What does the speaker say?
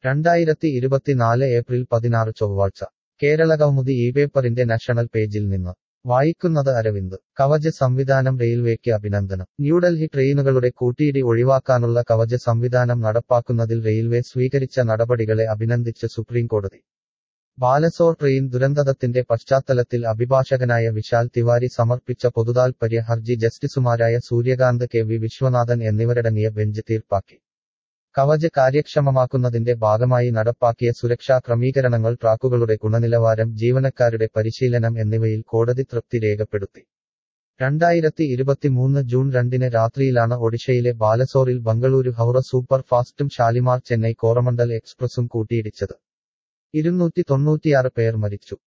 രണ്ടായിരത്തി ഇരുപത്തിനാല് ഏപ്രിൽ പതിനാറ് ചൊവ്വാഴ്ച കേരളകൗമുദി ഈ പേപ്പറിന്റെ നാഷണൽ പേജിൽ നിന്ന് വായിക്കുന്നത് അരവിന്ദ് കവച സംവിധാനം റെയിൽവേക്ക് അഭിനന്ദനം ന്യൂഡൽഹി ട്രെയിനുകളുടെ കൂട്ടിയിടി ഒഴിവാക്കാനുള്ള കവച സംവിധാനം നടപ്പാക്കുന്നതിൽ റെയിൽവേ സ്വീകരിച്ച നടപടികളെ അഭിനന്ദിച്ച് സുപ്രീംകോടതി ബാലസോർ ട്രെയിൻ ദുരന്തത്തിന്റെ പശ്ചാത്തലത്തിൽ അഭിഭാഷകനായ വിശാൽ തിവാരി സമർപ്പിച്ച പൊതുതാൽപര്യ ഹർജി ജസ്റ്റിസുമാരായ സൂര്യകാന്ത് കെ വി വിശ്വനാഥൻ എന്നിവരടങ്ങിയ ബെഞ്ച് തീർപ്പാക്കി കവച കാര്യക്ഷമമാക്കുന്നതിന്റെ ഭാഗമായി നടപ്പാക്കിയ സുരക്ഷാ ക്രമീകരണങ്ങൾ ട്രാക്കുകളുടെ ഗുണനിലവാരം ജീവനക്കാരുടെ പരിശീലനം എന്നിവയിൽ കോടതി തൃപ്തി രേഖപ്പെടുത്തി രണ്ടായിരത്തി ഇരുപത്തിമൂന്ന് ജൂൺ രണ്ടിന് രാത്രിയിലാണ് ഒഡീഷയിലെ ബാലസോറിൽ ബംഗളൂരു ഹൗറ സൂപ്പർ ഫാസ്റ്റും ഷാലിമാർ ചെന്നൈ കോറമണ്ടൽ എക്സ്പ്രസും കൂട്ടിയിടിച്ചത് ഇരുന്നൂറ്റി തൊണ്ണൂറ്റിയാറ് പേർ മരിച്ചു